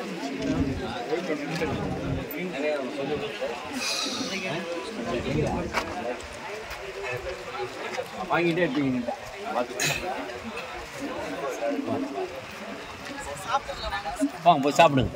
வாங்கிட்டே இருப்பீங்க வாங்க போய் சாப்பிடுங்க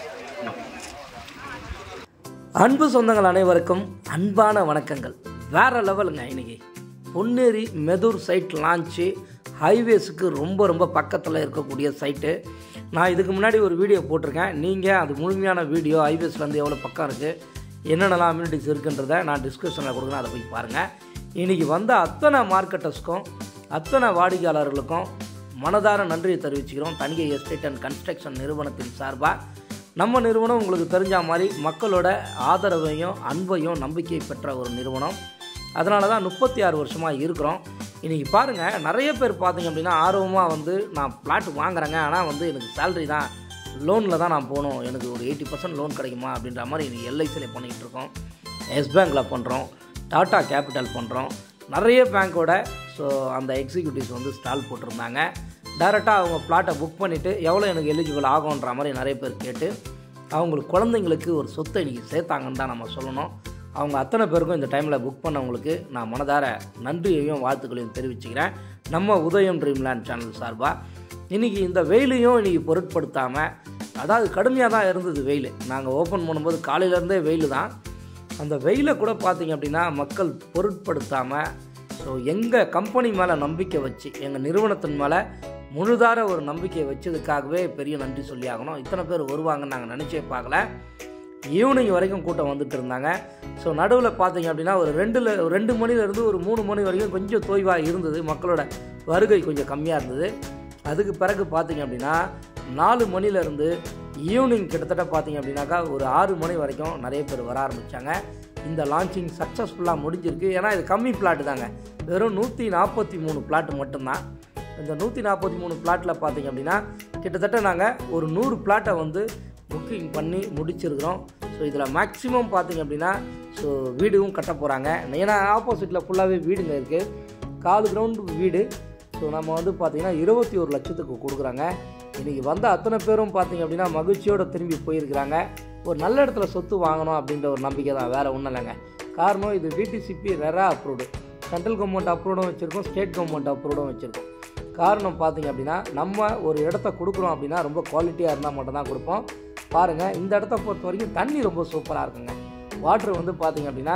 அன்பு சொந்தங்கள் அனைவருக்கும் அன்பான வணக்கங்கள் வேற லெவலுங்க இன்னைக்கு பொன்னேரி மெதூர் சைட் லான்ச்சு ஹைவேஸுக்கு ரொம்ப ரொம்ப பக்கத்தில் இருக்கக்கூடிய சைட்டு நான் இதுக்கு முன்னாடி ஒரு வீடியோ போட்டிருக்கேன் நீங்கள் அது முழுமையான வீடியோ ஹைவேஸ்லேருந்து எவ்வளோ பக்கம் இருக்குது என்னென்னலாம் அம்யூனிட்டிஸ் இருக்குன்றதை நான் டிஸ்கிரிப்ஷனில் கொடுக்குறேன் அதை போய் பாருங்கள் இன்றைக்கி வந்த அத்தனை மார்க்கெட்டர்ஸ்க்கும் அத்தனை வாடிக்கையாளர்களுக்கும் மனதார நன்றியை தெரிவிச்சுக்கிறோம் தனிகை எஸ்டேட் அண்ட் கன்ஸ்ட்ரக்ஷன் நிறுவனத்தின் சார்பாக நம்ம நிறுவனம் உங்களுக்கு தெரிஞ்ச மாதிரி மக்களோட ஆதரவையும் அன்பையும் நம்பிக்கை பெற்ற ஒரு நிறுவனம் அதனால தான் முப்பத்தி ஆறு வருஷமாக இருக்கிறோம் இன்றைக்கி பாருங்கள் நிறைய பேர் பார்த்தீங்க அப்படின்னா ஆர்வமாக வந்து நான் பிளாட் வாங்குறேங்க ஆனால் வந்து எனக்கு சேலரி தான் லோனில் தான் நான் போகணும் எனக்கு ஒரு எயிட்டி பர்சன்ட் லோன் கிடைக்குமா அப்படின்ற மாதிரி இன்றைக்கி எல்ஐசியில் பண்ணிகிட்டு இருக்கோம் எஸ் பேங்க்கில் பண்ணுறோம் டாட்டா கேபிட்டல் பண்ணுறோம் நிறைய பேங்க்கோட ஸோ அந்த எக்ஸிக்யூட்டிவ்ஸ் வந்து ஸ்டால் போட்டிருந்தாங்க டைரெக்டாக அவங்க பிளாட்டை புக் பண்ணிவிட்டு எவ்வளோ எனக்கு எலிஜிபிள் ஆகுன்ற மாதிரி நிறைய பேர் கேட்டு அவங்களுக்கு குழந்தைங்களுக்கு ஒரு சொத்தை இன்றைக்கி சேர்த்தாங்கன்னு தான் நம்ம சொல்லணும் அவங்க அத்தனை பேருக்கும் இந்த டைமில் புக் பண்ணவங்களுக்கு நான் மனதார நன்றியையும் வாழ்த்துக்களையும் தெரிவிச்சுக்கிறேன் நம்ம உதயம் ட்ரீம்லேண்ட் சேனல் சார்பாக இன்றைக்கி இந்த வெயிலையும் இன்றைக்கி பொருட்படுத்தாமல் அதாவது கடுமையாக தான் இருந்தது வெயில் நாங்கள் ஓப்பன் பண்ணும்போது காலையிலேருந்தே வெயில் தான் அந்த வெயிலை கூட பார்த்தீங்க அப்படின்னா மக்கள் பொருட்படுத்தாமல் ஸோ எங்கள் கம்பெனி மேலே நம்பிக்கை வச்சு எங்கள் நிறுவனத்தின் மேலே முழுதார ஒரு நம்பிக்கை வச்சதுக்காகவே பெரிய நன்றி சொல்லி ஆகணும் இத்தனை பேர் வருவாங்கன்னு நாங்கள் நினச்சே பார்க்கல ஈவினிங் வரைக்கும் கூட்டம் வந்துட்டு இருந்தாங்க ஸோ நடுவில் பார்த்தீங்க அப்படின்னா ஒரு ரெண்டுல ரெண்டு மணிலேருந்து ஒரு மூணு மணி வரைக்கும் கொஞ்சம் தொய்வாக இருந்தது மக்களோட வருகை கொஞ்சம் கம்மியாக இருந்தது அதுக்கு பிறகு பார்த்தீங்க அப்படின்னா நாலு மணிலேருந்து ஈவினிங் கிட்டத்தட்ட பார்த்தீங்க அப்படின்னாக்கா ஒரு ஆறு மணி வரைக்கும் நிறைய பேர் வர ஆரம்பித்தாங்க இந்த லான்ச்சிங் சக்ஸஸ்ஃபுல்லாக முடிஞ்சிருக்கு ஏன்னா இது கம்மி பிளாட்டு தாங்க வெறும் நூற்றி நாற்பத்தி மூணு பிளாட் மட்டும்தான் இந்த நூற்றி நாற்பத்தி மூணு பிளாட்டில் பார்த்தீங்க அப்படின்னா கிட்டத்தட்ட நாங்கள் ஒரு நூறு பிளாட்டை வந்து புக்கிங் பண்ணி முடிச்சிருக்கிறோம் ஸோ இதில் மேக்ஸிமம் பார்த்தீங்க அப்படின்னா ஸோ வீடும் கட்ட போகிறாங்க ஏன்னா ஆப்போசிட்டில் ஃபுல்லாகவே வீடுங்க இருக்குது காலு கிரவுண்டு வீடு ஸோ நம்ம வந்து பார்த்திங்கன்னா இருபத்தி ஒரு லட்சத்துக்கு கொடுக்குறாங்க இன்றைக்கி வந்த அத்தனை பேரும் பார்த்தீங்க அப்படின்னா மகிழ்ச்சியோடு திரும்பி போயிருக்கிறாங்க ஒரு நல்ல இடத்துல சொத்து வாங்கணும் அப்படின்ற ஒரு நம்பிக்கை தான் வேறு ஒன்றும் இல்லைங்க காரணம் இது DTCP RERA approved central government அப்ரூவ்டும் வச்சுருக்கோம் ஸ்டேட் கவர்மெண்ட் அப்ரூவ்டும் வச்சுருக்கோம் காரணம் பார்த்தீங்க அப்படின்னா நம்ம ஒரு இடத்த கொடுக்குறோம் அப்படின்னா ரொம்ப குவாலிட்டியாக இருந்தால் மட்டும் தான் கொடுப்போம் பாருங்கள் இந்த இடத்த பொறுத்த வரைக்கும் தண்ணி ரொம்ப சூப்பராக இருக்குங்க வாட்ரு வந்து பார்த்தீங்க அப்படின்னா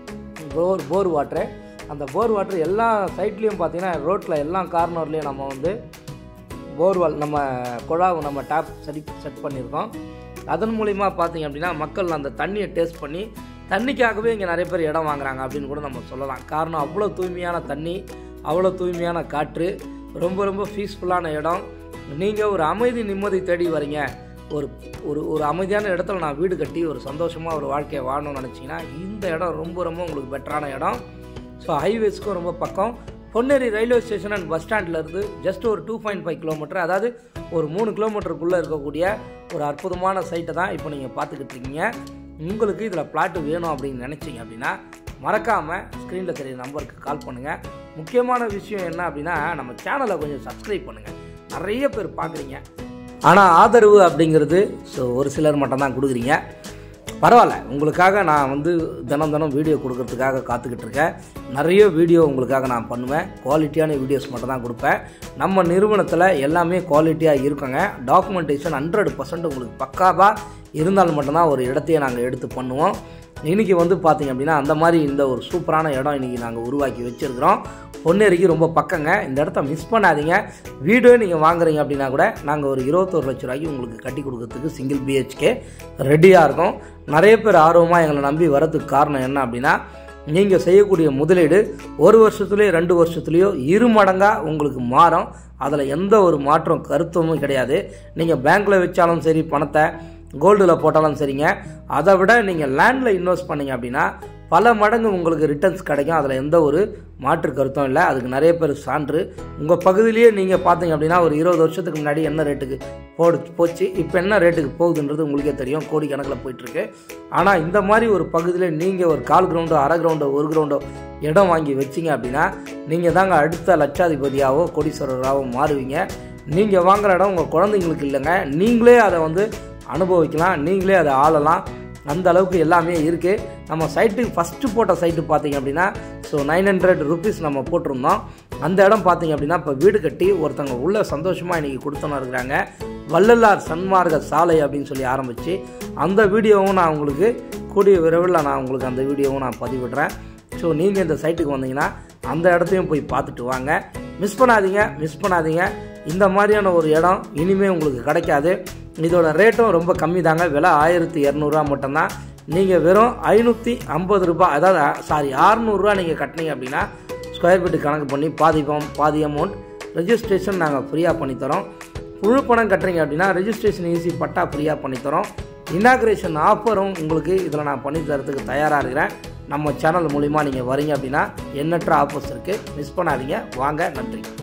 போர் போர் வாட்ரு அந்த போர் வாட்ரு எல்லா சைட்லேயும் பார்த்தீங்கன்னா ரோட்டில் எல்லா கார்னர்லேயும் நம்ம வந்து போர்வால் நம்ம குழாவை நம்ம டேப் சரி செட் பண்ணியிருக்கோம் அதன் மூலிமா பார்த்தீங்க அப்படின்னா மக்கள் அந்த தண்ணியை டேஸ்ட் பண்ணி தண்ணிக்காகவே இங்கே நிறைய பேர் இடம் வாங்குறாங்க அப்படின்னு கூட நம்ம சொல்லலாம் காரணம் அவ்வளோ தூய்மையான தண்ணி அவ்வளோ தூய்மையான காற்று ரொம்ப ரொம்ப பீஸ்ஃபுல்லான இடம் நீங்கள் ஒரு அமைதி நிம்மதி தேடி வரீங்க ஒரு ஒரு ஒரு அமைதியான இடத்துல நான் வீடு கட்டி ஒரு சந்தோஷமாக ஒரு வாழ்க்கையை வாழணும்னு நினச்சிங்கன்னா இந்த இடம் ரொம்ப ரொம்ப உங்களுக்கு பெட்டரான இடம் ஸோ ஹைவேஸ்க்கும் ரொம்ப பக்கம் Ponneri railway station and bus ஸ்டாண்டில் இருந்து ஜஸ்ட் ஒரு டூ பாயிண்ட் ஃபைவ் கிலோமீட்டர் அதாவது ஒரு மூணு கிலோமீட்டருக்குள்ளே இருக்கக்கூடிய ஒரு அற்புதமான சைட்டை தான் இப்போ நீங்கள் பார்த்துக்கிட்டு இருக்கீங்க உங்களுக்கு இதில் பிளாட்டு வேணும் அப்படின்னு நினச்சிங்க அப்படின்னா மறக்காமல் ஸ்க்ரீனில் தெரிய நம்பருக்கு கால் பண்ணுங்கள் முக்கியமான விஷயம் என்ன அப்படின்னா நம்ம சேனலை கொஞ்சம் சப்ஸ்கிரைப் பண்ணுங்கள் நிறைய பேர் பார்க்குறீங்க ஆனால் ஆதரவு அப்படிங்கிறது ஸோ ஒரு சிலர் மட்டும் தான் கொடுக்குறீங்க பரவாயில்ல உங்களுக்காக நான் வந்து தினம் தினம் வீடியோ கொடுக்கறதுக்காக காத்துக்கிட்டு இருக்கேன் நிறைய வீடியோ உங்களுக்காக நான் பண்ணுவேன் குவாலிட்டியான வீடியோஸ் மட்டும் தான் கொடுப்பேன் நம்ம நிறுவனத்தில் எல்லாமே குவாலிட்டியாக இருக்குங்க டாக்குமெண்டேஷன் ஹண்ட்ரட் பர்சன்ட் உங்களுக்கு பக்காவாக இருந்தால் மட்டும்தான் ஒரு இடத்தையே நாங்கள் எடுத்து பண்ணுவோம் இன்றைக்கி வந்து பார்த்திங்க அப்படின்னா அந்த மாதிரி இந்த ஒரு சூப்பரான இடம் இன்றைக்கி நாங்கள் உருவாக்கி வச்சுருக்கிறோம் பொன்னேரிக்கு ரொம்ப பக்கங்க இந்த இடத்த மிஸ் பண்ணாதீங்க வீடு நீங்கள் வாங்குறீங்க அப்படின்னா கூட நாங்கள் ஒரு இருபத்தோரு லட்ச ரூபாய்க்கு உங்களுக்கு கட்டி கொடுக்கறதுக்கு சிங்கிள் பிஹெச்கே ரெடியாக இருக்கும் நிறைய பேர் ஆர்வமாக எங்களை நம்பி வரதுக்கு காரணம் என்ன அப்படின்னா நீங்கள் செய்யக்கூடிய முதலீடு ஒரு வருஷத்துலேயோ ரெண்டு வருஷத்துலேயோ இரு மடங்காக உங்களுக்கு மாறும் அதில் எந்த ஒரு மாற்றம் கருத்துமும் கிடையாது நீங்கள் பேங்க்கில் வச்சாலும் சரி பணத்தை கோல்டில் போட்டாலும் சரிங்க அதை விட நீங்கள் லேண்டில் இன்வெஸ்ட் பண்ணீங்க அப்படின்னா பல மடங்கு உங்களுக்கு ரிட்டர்ன்ஸ் கிடைக்கும் அதில் எந்த ஒரு மாற்று கருத்தும் இல்லை அதுக்கு நிறைய பேர் சான்று உங்கள் பகுதியிலேயே நீங்கள் பார்த்தீங்க அப்படின்னா ஒரு இருபது வருஷத்துக்கு முன்னாடி என்ன ரேட்டுக்கு போடு போச்சு இப்போ என்ன ரேட்டுக்கு போகுதுன்றது உங்களுக்கே தெரியும் கோடி கணக்கில் போயிட்டுருக்கு ஆனால் இந்த மாதிரி ஒரு பகுதியில் நீங்கள் ஒரு கால் கிரவுண்டோ அரை கிரவுண்டோ ஒரு கிரவுண்டோ இடம் வாங்கி வச்சிங்க அப்படின்னா நீங்கள் தாங்க அடுத்த லட்சாதிபதியாவோ கோடீஸ்வரராகவோ மாறுவீங்க நீங்கள் வாங்குற இடம் உங்கள் குழந்தைங்களுக்கு இல்லைங்க நீங்களே அதை வந்து அனுபவிக்கலாம் நீங்களே அதை ஆளலாம் அந்த அளவுக்கு எல்லாமே இருக்குது நம்ம சைட்டுக்கு ஃபஸ்ட்டு போட்ட சைட்டு பார்த்தீங்க அப்படின்னா ஸோ நைன் ஹண்ட்ரட் ருபீஸ் நம்ம போட்டிருந்தோம் அந்த இடம் பார்த்தீங்க அப்படின்னா இப்போ வீடு கட்டி ஒருத்தவங்க உள்ள சந்தோஷமாக இன்றைக்கி கொடுத்தோன்னு இருக்கிறாங்க வள்ளலார் சன்மார்க்க சாலை அப்படின்னு சொல்லி ஆரம்பித்து அந்த வீடியோவும் நான் உங்களுக்கு கூடிய விரைவில் நான் உங்களுக்கு அந்த வீடியோவும் நான் பதிவிடுறேன் ஸோ நீங்கள் இந்த சைட்டுக்கு வந்தீங்கன்னா அந்த இடத்தையும் போய் பார்த்துட்டு வாங்க மிஸ் பண்ணாதீங்க மிஸ் பண்ணாதீங்க இந்த மாதிரியான ஒரு இடம் இனிமேல் உங்களுக்கு கிடைக்காது இதோட ரேட்டும் ரொம்ப கம்மி தாங்க விலை ஆயிரத்தி இரநூறுவா மட்டும்தான் நீங்கள் வெறும் ஐநூற்றி ஐம்பது ரூபாய் அதாவது சாரி அறநூறுரூவா நீங்கள் கட்டினீங்க அப்படின்னா ஸ்கொயர் ஃபீட்டு கணக்கு பண்ணி பாதி பம் பாதி அமௌண்ட் ரெஜிஸ்ட்ரேஷன் நாங்கள் ஃப்ரீயாக பண்ணித்தரோம் முழு பணம் கட்டுறீங்க அப்படின்னா ரெஜிஸ்ட்ரேஷன் ஈஸி பட்டா ஃப்ரீயாக பண்ணித்தரோம் இனாக்ரேஷன் ஆஃபரும் உங்களுக்கு இதில் நான் பண்ணி தரத்துக்கு தயாராக இருக்கிறேன் நம்ம சேனல் மூலிமா நீங்கள் வரீங்க அப்படின்னா எண்ணற்ற ஆஃபர்ஸ் இருக்குது மிஸ் பண்ணாதீங்க வாங்க நன்றி